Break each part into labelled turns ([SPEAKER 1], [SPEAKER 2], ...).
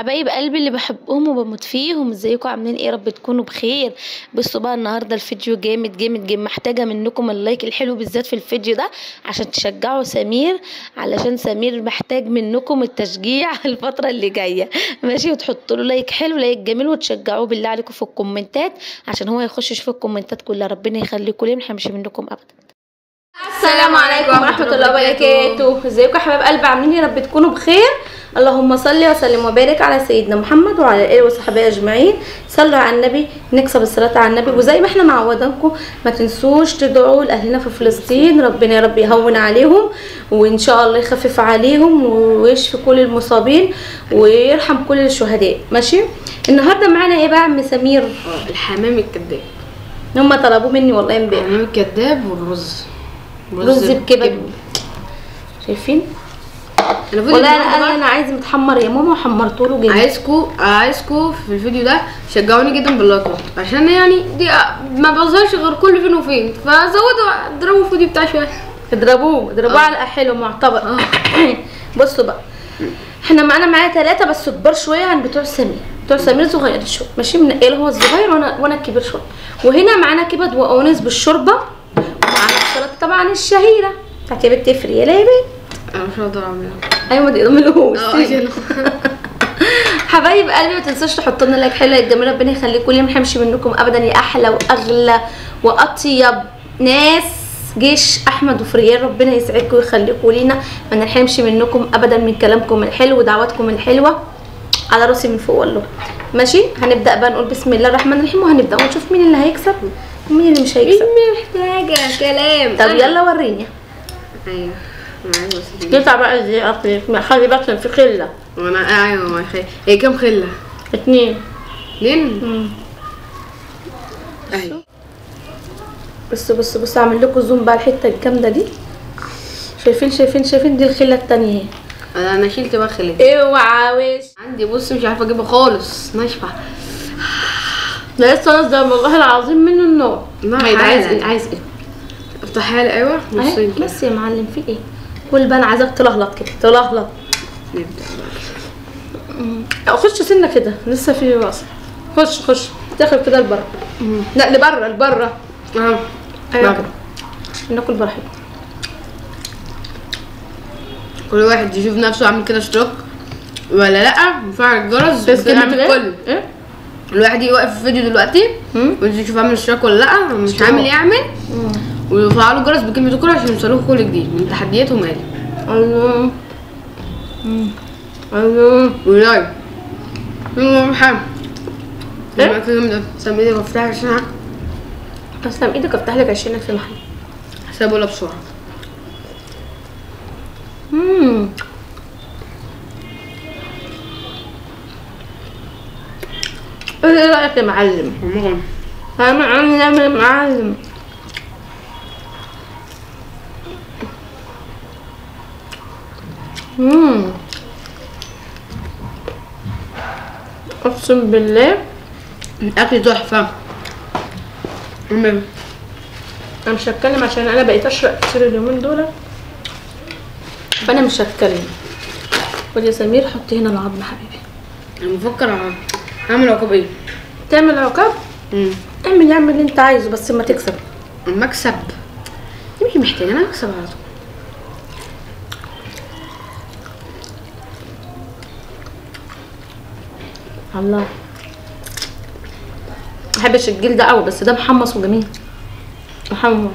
[SPEAKER 1] حبايب قلبي اللي بحبهم وبموت فيهم ازيكم عاملين ايه رب تكونوا بخير بصوا بقى النهارده الفيديو جامد جامد جامد محتاجه منكم اللايك الحلو بالذات في الفيديو ده عشان تشجعوا سمير علشان سمير محتاج منكم التشجيع الفتره اللي جايه ماشي وتحطوا له لايك حلو لايك جميل وتشجعوه بالله عليكم في الكومنتات عشان هو يخش يشوف الكومنتات كلها ربنا يخليكم ليه مش منكم ابدا السلام عليكم ورحمة الله وبركاته ازيكم يا حبايب قلبي عاملين يا رب تكونوا بخير اللهم صل وسلم وبارك على سيدنا محمد وعلى اله وصحبه اجمعين صلوا على النبي نكسب الصلاة على النبي وزي ما احنا معودينكم ما تنسوش تدعوا لاهلنا في فلسطين ربنا يا رب يهون عليهم وان شاء الله يخفف عليهم ويشفي كل المصابين ويرحم كل الشهداء ماشي النهارده معانا ايه بقى يا عم سمير
[SPEAKER 2] اه الحمام الكذاب
[SPEAKER 1] هم طلبوه مني والله امبارح
[SPEAKER 2] الحمام الكذاب والرز
[SPEAKER 1] رز بكبد شايفين
[SPEAKER 2] انا
[SPEAKER 1] والله انا انا انا عايز متحمر يا ماما وحمرته له جدا
[SPEAKER 2] عايزكو عايزكو في الفيديو ده شجعوني جدا باللايكات عشان يعني دي ما بظهرش غير كل فين وفين فزودوا اضربوا الفيديو بتاعي شويه
[SPEAKER 1] اضربوه اضربوه
[SPEAKER 2] آه.
[SPEAKER 1] على حلو معتبر
[SPEAKER 2] اه
[SPEAKER 1] بصوا بقى احنا معانا معايا ثلاثة بس كبار شوية عن بتوع سمير بتوع سمير صغير شوية ماشي من ايه هو الصغير وانا وانا الكبير شوية وهنا معانا كبد وقوانص بالشوربة ومعانا السلطة طبعا الشهيرة بتاعت يا بنت تفري يا ليبي
[SPEAKER 2] انا مش هقدر اعملها
[SPEAKER 1] ايوه ما تقدملهوش
[SPEAKER 2] اه عشان
[SPEAKER 1] حبايب قلبي ما تنسوش تحطوا لنا لايك حلو جميل ربنا يخليكم لي ما نحرمش منكم ابدا يا احلى واغلى واطيب ناس جيش احمد وفريال ربنا يسعدكم ويخليكم لينا ما نحرمش منكم ابدا من كلامكم الحلو ودعواتكم الحلوه على راسي من فوق والله ماشي هنبدا بقى نقول بسم الله الرحمن الرحيم وهنبدا ونشوف مين اللي هيكسب ومين اللي مش هيكسب
[SPEAKER 2] محتاجه كلام
[SPEAKER 1] طب يلا وريني
[SPEAKER 2] ايوه انا عايزه بس
[SPEAKER 1] يطلع بقى ازاي اصلي خلي بالك عشان في خله
[SPEAKER 2] وانا ايوه ما خي... هي كام خله
[SPEAKER 1] اتنين
[SPEAKER 2] اتنين ايوه
[SPEAKER 1] بص بص بص اعمل لكم زوم بقى الحته الجامده دي شايفين شايفين شايفين دي الخله التانية اهي
[SPEAKER 2] انا انا شلت بقى خليه
[SPEAKER 1] اوعى وش
[SPEAKER 2] عندي بص مش عارفه اجيبها خالص ناشفه
[SPEAKER 1] ده لسه نازله والله العظيم منه النار
[SPEAKER 2] ما
[SPEAKER 1] عايز عايز
[SPEAKER 2] حالا.
[SPEAKER 1] ايه عايز ايه
[SPEAKER 2] افتحها لي ايوه
[SPEAKER 1] اهي
[SPEAKER 2] نصين كده
[SPEAKER 1] بس يا معلم في ايه كل بقى انا عايزاك تلهلط كده تلهلط
[SPEAKER 2] نبدا
[SPEAKER 1] أو خش سنه كده لسه في وصل خش خش داخل كده لبره لا لبره لبره
[SPEAKER 2] اه
[SPEAKER 1] ايوه
[SPEAKER 2] بره.
[SPEAKER 1] كده ناكل براحتنا
[SPEAKER 2] كل واحد يشوف نفسه عامل كده اشتراك ولا لا وفعل الجرس
[SPEAKER 1] بس كده
[SPEAKER 2] يعمل
[SPEAKER 1] كده
[SPEAKER 2] كل
[SPEAKER 1] ايه
[SPEAKER 2] الواحد يوقف الفيديو دلوقتي
[SPEAKER 1] مم.
[SPEAKER 2] ويشوف عامل اشتراك ولا لا مش
[SPEAKER 1] اشتراك.
[SPEAKER 2] عامل يعمل
[SPEAKER 1] مم.
[SPEAKER 2] ويفعلوا الجرس بكلمة الكل عشان يوصلوه كل جديد من تحديات ومالي
[SPEAKER 1] الله الله
[SPEAKER 2] ولايف يلا محمد
[SPEAKER 1] إيه؟
[SPEAKER 2] لما كده جامدة سمي ايدك وافتح عشان
[SPEAKER 1] تسلم ايدك افتح لك 20 في محل
[SPEAKER 2] حسابه ولا بسرعة
[SPEAKER 1] امم ايه رايك يا معلم
[SPEAKER 2] عمران
[SPEAKER 1] يا معلم يا معلم امم اقسم بالله
[SPEAKER 2] الأكل تحفة أمم.
[SPEAKER 1] انا مش هتكلم عشان انا بقيت اشرق كتير اليومين دول فانا مش هتكلم خد يا سمير حط هنا العظم حبيبي
[SPEAKER 2] أنا بفكر أعمل عقاب ايه
[SPEAKER 1] تعمل عقاب
[SPEAKER 2] أمم.
[SPEAKER 1] اعمل اعمل اللي انت عايزه بس ما تكسب
[SPEAKER 2] المكسب دي مش محتاجة أنا أكسب على طول
[SPEAKER 1] الله ما بحبش الجلد ده قوي بس ده محمص وجميل محمص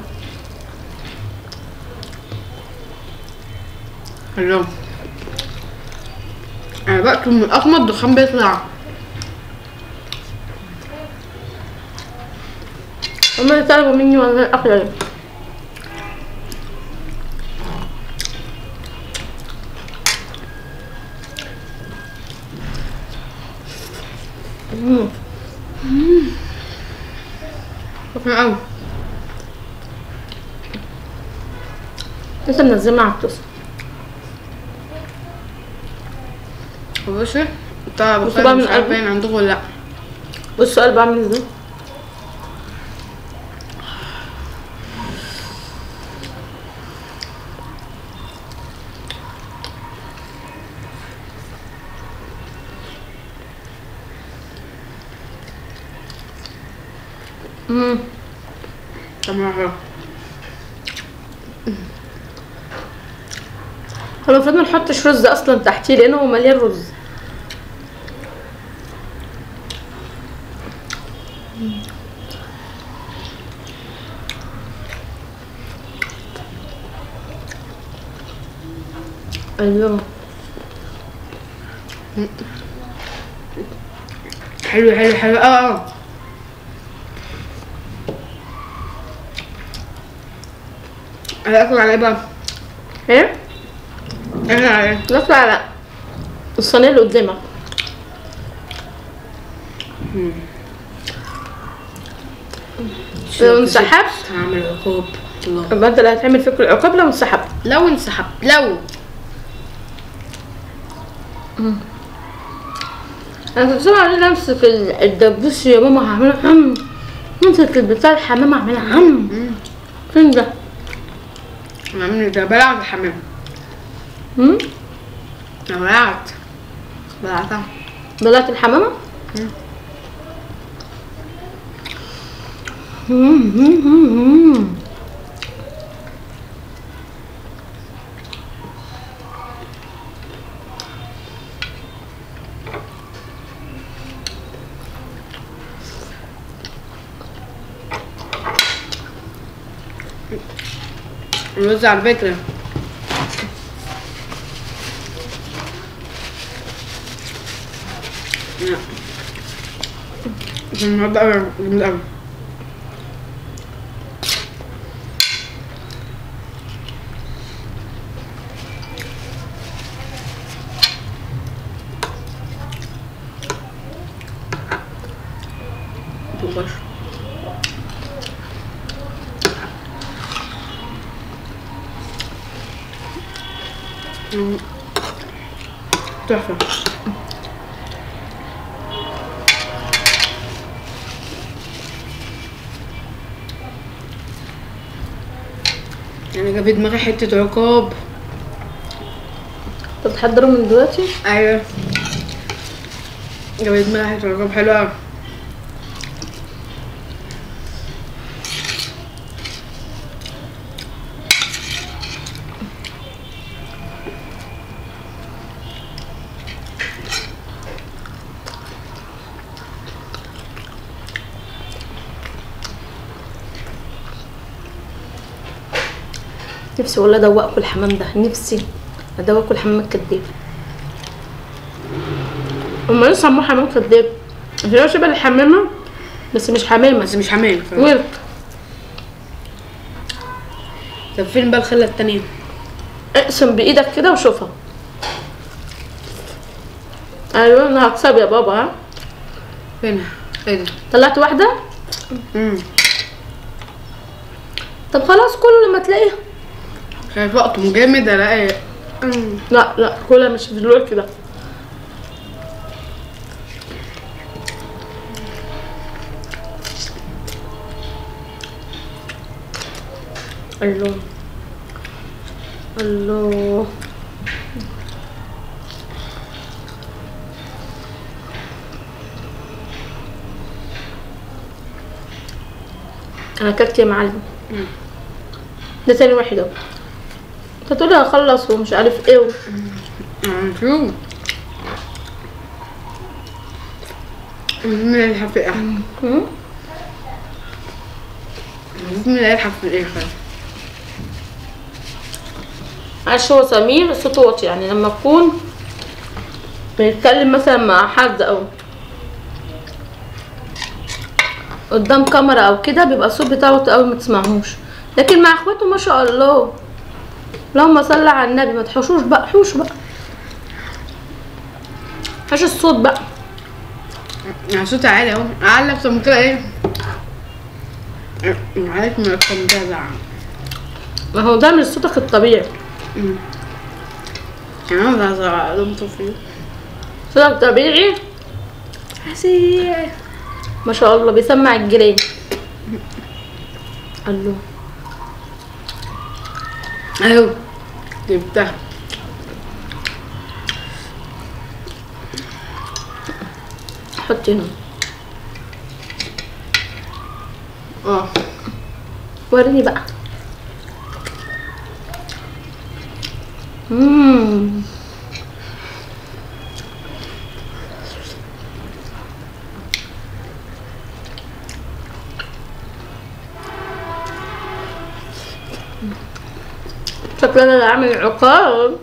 [SPEAKER 2] حلو أنا باكل من الأقمر الدخان بيطلع
[SPEAKER 1] هما طلبوا مني والله الاكله دي مم.
[SPEAKER 2] شكرا أوي
[SPEAKER 1] لسه منزلها على التوست
[SPEAKER 2] بصي طبعا
[SPEAKER 1] بصوا بقى
[SPEAKER 2] بخير
[SPEAKER 1] من
[SPEAKER 2] مش عارفة
[SPEAKER 1] قلبي.
[SPEAKER 2] باين عندكم ولا لأ
[SPEAKER 1] بص السؤال بعمل ازاي
[SPEAKER 2] امم طعمها حلو
[SPEAKER 1] هو المفروض ما نحطش رز اصلا تحتيه لانه هو مليان رز ايوه
[SPEAKER 2] حلو حلو حلو اه اه هاكل على ايه بقى؟
[SPEAKER 1] ايه
[SPEAKER 2] اكل على ايه؟
[SPEAKER 1] لا لا لا الصينيه اللي قدامك لو انسحبت
[SPEAKER 2] هعمل عقاب الله
[SPEAKER 1] يبقى انت اللي هتعمل فيك العقاب لو انسحبت
[SPEAKER 2] لو انسحبت لو
[SPEAKER 1] انا كنت سامعه ان امسك ال- الدبوس يا ماما هعملها هم امسك البتاع الحمام اعملها هم فين ده؟
[SPEAKER 2] انا عامل ده بلعب الحمام
[SPEAKER 1] هم؟
[SPEAKER 2] انا بلعت بلعتها
[SPEAKER 1] بلعت الحمامة؟ مم، مم، مم، مم.
[SPEAKER 2] الرز على فكرة لا عشان النهارده أوي جامد أوي متوقعش مم. تحفة يعني جاب في دماغي حتة عقاب
[SPEAKER 1] انت بتحضره من دلوقتي؟
[SPEAKER 2] ايوه جاب في دماغي حتة عقاب حلوة أوي
[SPEAKER 1] نفسي والله ادوقكوا الحمام ده نفسي ادوقكوا الحمام الكداب هما لسه سموه حمام كداب عشان هو شبه الحمامة بس مش حمامة
[SPEAKER 2] بس مش حمام ف-
[SPEAKER 1] ورك
[SPEAKER 2] طب فين بقى الخلة التانية؟
[SPEAKER 1] اقسم بايدك كده وشوفها ايوه انا هكسب يا بابا ها
[SPEAKER 2] فين؟ ايه ده؟
[SPEAKER 1] طلعت واحدة
[SPEAKER 2] امم
[SPEAKER 1] طب خلاص كله لما تلاقيها
[SPEAKER 2] كانت وقته جامد الاقي أمم.
[SPEAKER 1] لا لا كلها مش في الورك ده الله الله انا اكلت يا معلم ده تاني واحد اهو انت تقولي هخلص ومش عارف ايه و...
[SPEAKER 2] شو مين اللي يلحق في الاخر
[SPEAKER 1] مم.
[SPEAKER 2] مين اللي يلحق في الاخر
[SPEAKER 1] معلش هو سمير صوته واطي يعني لما اكون بيتكلم مثلا مع حد او قدام كاميرا او كده بيبقى الصوت بتاعه واطي قوي ما تسمعهوش لكن مع اخواته ما شاء الله اللهم صل على النبي ما تحوشوش بقى حوش بقى حوش الصوت بقى
[SPEAKER 2] يعني صوتي عالي اهو اعلى اكتر من كده ايه عليك من اكتر من كده زعل
[SPEAKER 1] ما هو ده مش صوتك الطبيعي
[SPEAKER 2] يعني انا زعل لهم طفل
[SPEAKER 1] صوتك طبيعي
[SPEAKER 2] حسين
[SPEAKER 1] ما شاء الله بيسمع الجيران الله
[SPEAKER 2] ايوه جبتها
[SPEAKER 1] حط هنا
[SPEAKER 2] اه
[SPEAKER 1] وريني بقى مم. شكلنا اللي عامل عقاب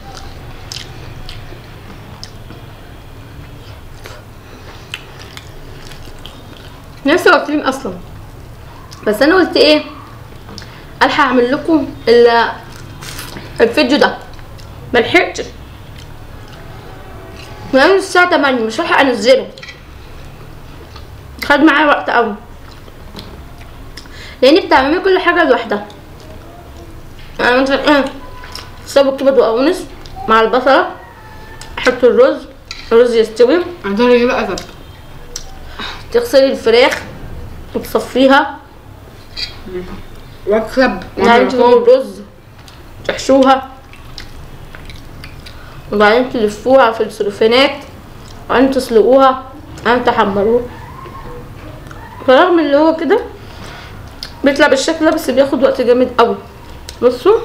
[SPEAKER 1] نفسي واكلين اصلا بس انا قلت ايه الحق اعمل لكم ال- الفيديو ده ملحقتش من الساعة 8 مش هلحق انزله خد معايا وقت قوي لاني بتعملي كل حاجة لوحدها يعني مثلا ايه سوي الكبد وقوانص مع البصلة احط الرز الرز يستوي
[SPEAKER 2] عندها ايه بقى طب
[SPEAKER 1] تغسلي الفراخ وتصفيها
[SPEAKER 2] واكسب
[SPEAKER 1] وبعدين تجيبوا الرز تحشوها وبعدين تلفوها في السلوفانات وبعدين تسلقوها وبعدين تحمروها فرغم اللي هو كده بيطلع بالشكل ده بس بياخد وقت جامد قوي بصوا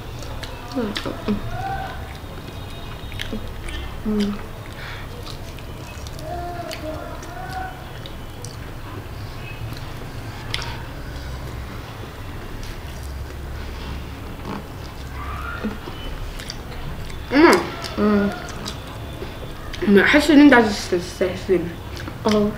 [SPEAKER 2] امم ما احس ان انت عايز تستسلم
[SPEAKER 1] اه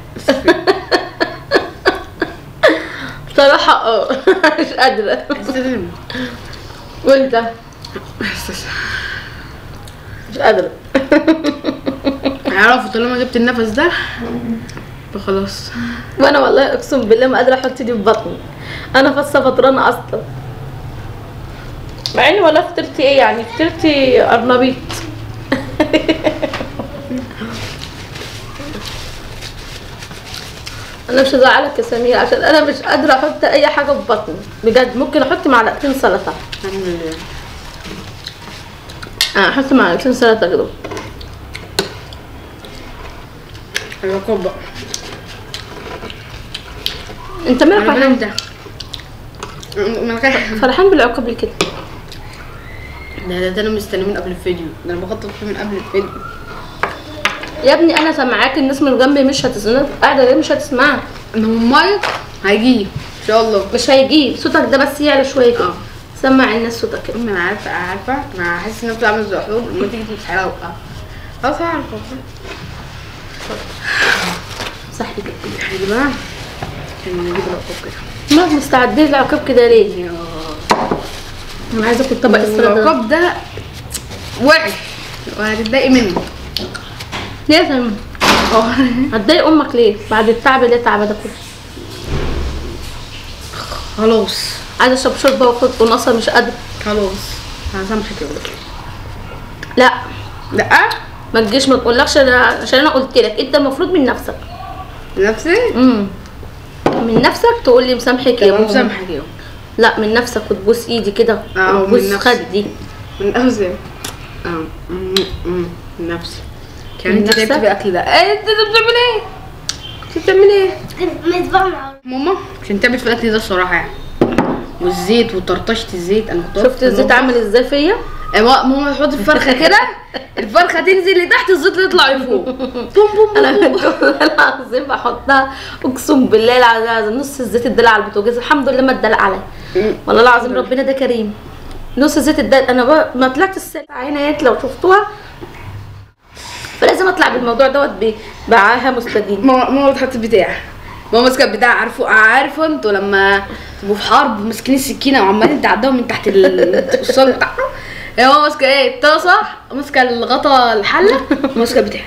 [SPEAKER 1] بصراحة اه مش قادرة
[SPEAKER 2] استسلم
[SPEAKER 1] وانت مش قادرة
[SPEAKER 2] هيعرفوا طالما جبت النفس ده فخلاص
[SPEAKER 1] وانا والله اقسم بالله ما قادره احط دي في بطني انا فاصه فطرانه اصلا مع اني ولا فطرتي ايه يعني فطرتي قرنبيط انا مش هزعلك يا سمير عشان انا مش قادره احط اي حاجه في بطني بجد ممكن احط معلقتين سلطه
[SPEAKER 2] الحمد لله
[SPEAKER 1] اه احط معلقتين سلطه كده
[SPEAKER 2] العقاب بقى
[SPEAKER 1] انت مالك
[SPEAKER 2] انا
[SPEAKER 1] فرحان
[SPEAKER 2] انت من غير
[SPEAKER 1] فرحان بالعقاب ليه كده
[SPEAKER 2] ده ده, ده انا مستني من قبل الفيديو ده انا بخطط فيه من قبل الفيديو
[SPEAKER 1] يا ابني انا سامعاك الناس من جنبي مش هتسمع قاعده ليه مش هتسمعك
[SPEAKER 2] انما المايك هيجي ان شاء الله
[SPEAKER 1] مش هيجيب صوتك ده بس يعلى شويه كده
[SPEAKER 2] اه.
[SPEAKER 1] سمع الناس صوتك كده
[SPEAKER 2] امي انا عارفه عارفه انا حاسس ان انا بتعمل زي حلول لما تيجي تمسحها وقع خلاص هعرف
[SPEAKER 1] صح كده
[SPEAKER 2] يا جماعه عشان نجيب العقاب كده
[SPEAKER 1] ما مستعدين للعقاب كده ليه
[SPEAKER 2] يا
[SPEAKER 1] انا عايزه اكل طبق السلطه ده
[SPEAKER 2] العقاب ده وحش وهتتضايقي منه
[SPEAKER 1] ليه يا سمير؟
[SPEAKER 2] اه
[SPEAKER 1] هتضايق امك ليه بعد التعب اللي تعبه ده كله
[SPEAKER 2] خلاص
[SPEAKER 1] عايزه اشرب شوربه واخد قناصه مش قادره
[SPEAKER 2] خلاص هسامحك يا ولد
[SPEAKER 1] لا
[SPEAKER 2] لا
[SPEAKER 1] ما تجيش ما تقولكش انا عشان انا قلت لك انت المفروض من نفسك
[SPEAKER 2] نفسي
[SPEAKER 1] امم من نفسك تقول لي مسامحك يا
[SPEAKER 2] انا
[SPEAKER 1] ماما
[SPEAKER 2] مسامحك يا
[SPEAKER 1] لا من نفسك وتبوس ايدي كده
[SPEAKER 2] اه، من
[SPEAKER 1] وتبوس
[SPEAKER 2] نفسي.
[SPEAKER 1] خدي
[SPEAKER 2] من نفسي اه أمم، أمم، من نفسي كان
[SPEAKER 1] من
[SPEAKER 2] انت تعبت
[SPEAKER 1] نفسك؟
[SPEAKER 2] في الاكل ده ايه انت بتعمل ايه انت بتعمل ايه
[SPEAKER 3] متبرع
[SPEAKER 2] ماما عشان تعبت في الاكل ده الصراحه يعني والزيت وطرطشه الزيت انا كنت واقفة
[SPEAKER 1] شفت
[SPEAKER 2] في
[SPEAKER 1] الزيت
[SPEAKER 2] المطبخ.
[SPEAKER 1] عامل ازاي فيا
[SPEAKER 2] ايه ما- ماما تحط الفرخه كده الفرخه تنزل لتحت الزيت يطلع لفوق بوم بوم
[SPEAKER 1] انا
[SPEAKER 2] بوم
[SPEAKER 1] والله العظيم بحطها اقسم بالله العظيم نص الزيت اتدلع على البوتاجاز الحمد لله ما اتدلع عليا والله العظيم ربنا ده كريم نص الزيت اتدلع انا بقى ما طلعت السلة عينات لو شفتوها فلازم اطلع بالموضوع دوت ب- بعاهه مستديم
[SPEAKER 2] ماما ماما بتحط البتاع ماما ماسكه البتاع عارفه عارفه انتوا لما تبقوا في حرب ماسكين السكينه وعمالين تعدوا من تحت ال- الصاج بتاعكم هي ماما ماسكه ايه الطاسه ماسكه الغطا الحله ماسكه البتاع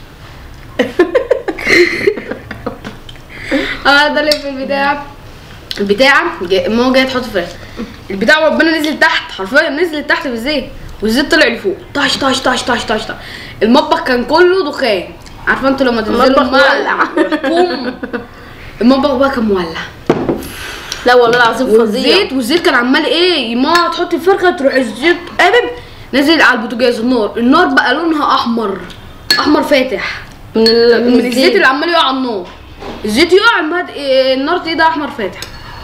[SPEAKER 2] اه ده اللي في البتاع البتاع جاي- ماما جايه تحط فراخ البتاع ربنا نزل تحت حرفيا نزل تحت بالزيت والزيت طلع لفوق طاش طاش طاش طاش طاش طاش المطبخ كان كله دخان عارفه انتوا لما تنزلوا
[SPEAKER 1] المطبخ
[SPEAKER 2] مع
[SPEAKER 1] مولع.
[SPEAKER 2] الكوم المطبخ بقى كان مولع
[SPEAKER 1] لا والله العظيم فظيع
[SPEAKER 2] والزيت والزيت كان عمال ايه ما تحط الفرخه تروح الزيت قابب نزل على البوتاجاز النار النار بقى لونها احمر احمر فاتح
[SPEAKER 1] من, ال...
[SPEAKER 2] من الزيت اللي عمال يقع على النار الزيت يقع المد... إيه، النار تقيد احمر فاتح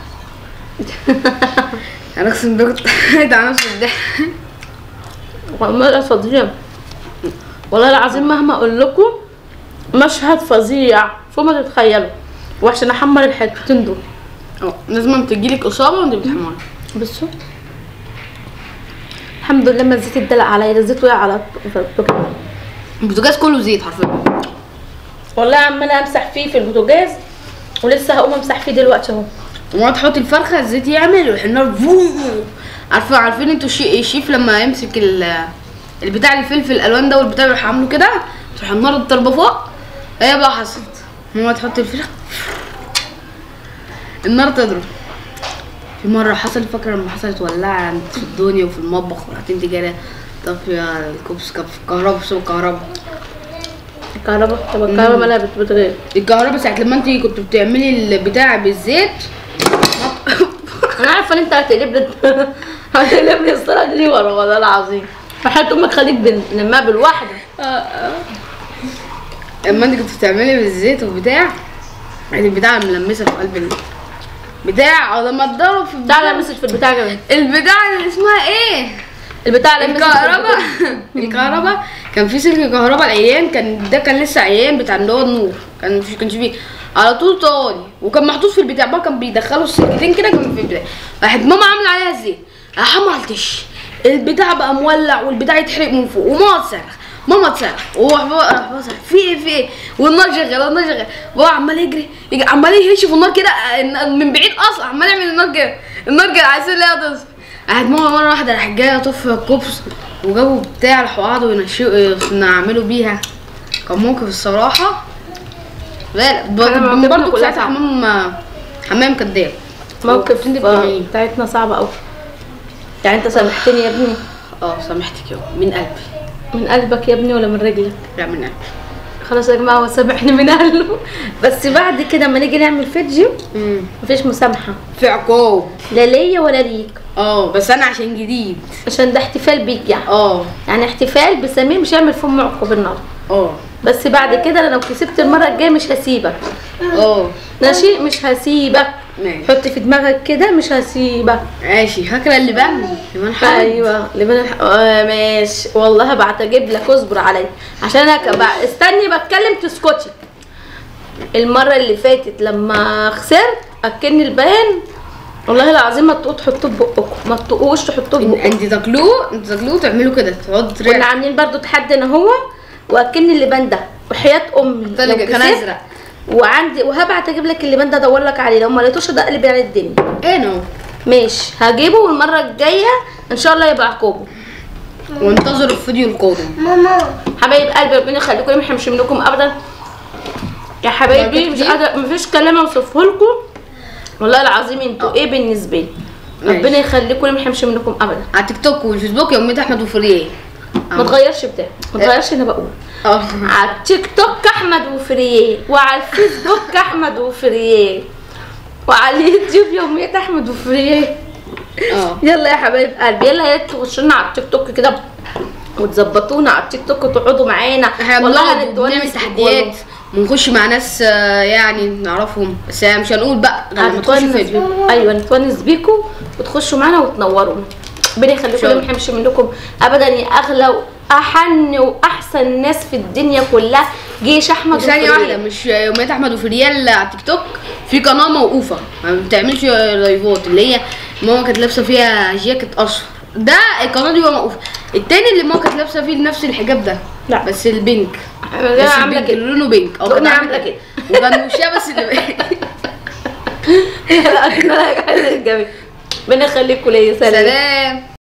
[SPEAKER 2] انا اقسم بالله كنت قاعد على نفس الضحك
[SPEAKER 1] والله فظيع والله العظيم مهما اقول لكم مشهد فظيع فوق ما تتخيلوا وعشان احمر الحتتين دول
[SPEAKER 2] اه لازم تجيلك اصابه وانت بتحمري
[SPEAKER 1] بصوا الحمد لله ما الزيت اتدلق عليا ده الزيت وقع على البوتاجاز.
[SPEAKER 2] البوتاجاز كله زيت حرفيا
[SPEAKER 1] والله عماله امسح فيه في البوتاجاز ولسه هقوم امسح فيه دلوقتي اهو
[SPEAKER 2] وما تحطي الفرخه الزيت يعمل والحنار فوم عارفه عارفين انتوا الشي- الشيف لما يمسك ال البتاع الفلفل الالوان ده والبتاع يروح عامله كده تروح النار الضربه فوق هي بقى حصلت ماما تحط الفرخه النار تضرب في مره حصل فاكره لما حصلت ولعه عند في الدنيا وفي المطبخ ورحت انت جايه طافيه الكوبس كان في الكهرباء بسبب الكهرباء
[SPEAKER 1] الكهرباء طب الكهرباء مالها بت- بتغير
[SPEAKER 2] الكهرباء ساعه لما انت كنت بتعملي البتاع بالزيت
[SPEAKER 1] انا عارفه ان انت هتقلب لي هتقلب لي الصلاه دي ورا والله العظيم فحياة امك خليك بنلمها بالواحده
[SPEAKER 2] لما انت كنت بتعملي بالزيت وبتاع البتاع ملمسه في قلب ال- بتاع لما اتضرب في
[SPEAKER 1] تعالى لمست في البتاع كمان
[SPEAKER 2] البتاع اللي اسمها ايه؟
[SPEAKER 1] البتاع لمست في
[SPEAKER 2] الكهرباء الكهرباء كان في سلك كهرباء العيان كان ده كان لسه عيان بتاع اللي هو النور كان مفيش كانش فيه على طول طالي وكان محطوط في البتاع بقى كان بيدخلوا السلكتين كده كان في البتاع راحت ماما عامله عليها الزيت راح ما عملتش البتاع بقى مولع والبتاع يتحرق من فوق وماما تصرخ ماما تصرخ وراح بقى راح بصرخ في ايه في ايه والنار شغاله والنار شغاله وهو عمال يجري يجي عمال يهش في النار كده آه، من بعيد اصلا عمال يعمل النار كده النار كده عايز اللي هي قعد ماما مره واحده راح جايه طفي الكوبس وجابوا بتاع راحوا قعدوا ينشئوا يعملوا بيها كان موقف الصراحه لا
[SPEAKER 1] أنا
[SPEAKER 2] ب-
[SPEAKER 1] موقفنا
[SPEAKER 2] برضه
[SPEAKER 1] كلها
[SPEAKER 2] ساعتها
[SPEAKER 1] صعب.
[SPEAKER 2] حمام حمام كداب
[SPEAKER 1] موقف
[SPEAKER 2] انت
[SPEAKER 1] آه،
[SPEAKER 2] بتعمليه
[SPEAKER 1] بتاعتنا صعبه قوي يعني انت سامحتني يا ابني
[SPEAKER 2] اه سامحتك يا من قلبي
[SPEAKER 1] من قلبك يا ابني ولا من رجلك
[SPEAKER 2] لا من قلبي
[SPEAKER 1] خلاص يا جماعه هو سامحني من قلبه بس بعد كده اما نيجي نعمل فيديو
[SPEAKER 2] امم
[SPEAKER 1] مفيش مسامحه
[SPEAKER 2] في عقاب
[SPEAKER 1] لا ليا ولا ليك
[SPEAKER 2] اه بس انا عشان جديد
[SPEAKER 1] عشان ده احتفال بيك يعني
[SPEAKER 2] اه
[SPEAKER 1] يعني احتفال بسمير مش هيعمل فم عقب النار
[SPEAKER 2] اه
[SPEAKER 1] بس بعد كده انا لو كسبت المره الجايه مش هسيبك
[SPEAKER 2] اه
[SPEAKER 1] ماشي مش هسيبك
[SPEAKER 2] ماشي
[SPEAKER 1] حط في دماغك كده مش هسيبك
[SPEAKER 2] ماشي فاكره اللي بان اللي بان
[SPEAKER 1] ايوه لبنان الح... آه ماشي والله هبعت اجيب لك اصبر عليا عشان انا ك- بع- استني بتكلم تسكتي المره اللي فاتت لما خسرت اكلني البيان والله العظيم ما تقوا تحطوه في بقكم ما تقوش تحطوه في
[SPEAKER 2] إن-
[SPEAKER 1] بقكم
[SPEAKER 2] انت تاكلوه انت تاكلوه تعملوا كده تقعدوا
[SPEAKER 1] كنا
[SPEAKER 2] تريحوا
[SPEAKER 1] عاملين برضو تحدي انا هو واكلني اللبان ده وحياه امي
[SPEAKER 2] تلج
[SPEAKER 1] لو
[SPEAKER 2] كان
[SPEAKER 1] كسبت
[SPEAKER 2] ازرق
[SPEAKER 1] وعندي وهبعت اجيب لك اللبان ده ادور لك عليه لو ما لقيتوش ده اقلب على الدنيا
[SPEAKER 2] ايه نو
[SPEAKER 1] ماشي هجيبه والمره الجايه ان شاء الله يبقى عقوبه
[SPEAKER 2] وانتظروا الفيديو القادم
[SPEAKER 1] حبايب قلبي ربنا يخليكم ما يحرمش منكم ابدا يا حبايبي مش قادره مفيش كلام اوصفه لكم والله العظيم انتوا ايه بالنسبه لي
[SPEAKER 2] ماشي.
[SPEAKER 1] ربنا يخليكم ما يحرمش منكم ابدا
[SPEAKER 2] على التيك توك والفيسبوك يومية احمد وفريه
[SPEAKER 1] ما تغيرش بتاعي ما تغيرش انا بقول
[SPEAKER 2] اه
[SPEAKER 1] على التيك توك احمد وفرييه وعلى الفيسبوك احمد وفرييه وعلى اليوتيوب يومية احمد وفرييه
[SPEAKER 2] اه
[SPEAKER 1] يلا يا حبايب قلبي يلا يا ريت تخشوا لنا على التيك توك كده وتظبطونا على التيك توك وتقعدوا معانا
[SPEAKER 2] احنا
[SPEAKER 1] والله
[SPEAKER 2] بنقعد
[SPEAKER 1] هنتونس
[SPEAKER 2] وبنعمل تحديات ونخش مع ناس آه، يعني نعرفهم بس مش هنقول بقى غير لما تخشوا
[SPEAKER 1] هنتونس
[SPEAKER 2] فيديو
[SPEAKER 1] بيكم. ايوه نتونس بيكم وتخشوا معانا وتنورونا ربنا يخليكم
[SPEAKER 2] شكراً.
[SPEAKER 1] ما يحرمش منكم ابدا يا اغلى واحن واحسن ناس في الدنيا كلها جيش احمد
[SPEAKER 2] ثانية
[SPEAKER 1] وفريق.
[SPEAKER 2] واحدة مش يوميات احمد وفريال على التيك توك في قناة موقوفة ما بتعملش لايفات اللي هي ماما كانت لابسة فيها جاكيت اصفر ده القناة دي موقوفة التاني اللي ماما كانت لابسة فيه نفس الحجاب ده
[SPEAKER 1] لا.
[SPEAKER 2] بس البينك
[SPEAKER 1] ده
[SPEAKER 2] بس
[SPEAKER 1] عامله
[SPEAKER 2] البينك
[SPEAKER 1] كده
[SPEAKER 2] اللي لونه بينك اه
[SPEAKER 1] دقني
[SPEAKER 2] كانت
[SPEAKER 1] عاملة كده.
[SPEAKER 2] وكان وشها بس اللي
[SPEAKER 1] لا انا جميل ربنا يخليكم ليا سلام
[SPEAKER 2] سلام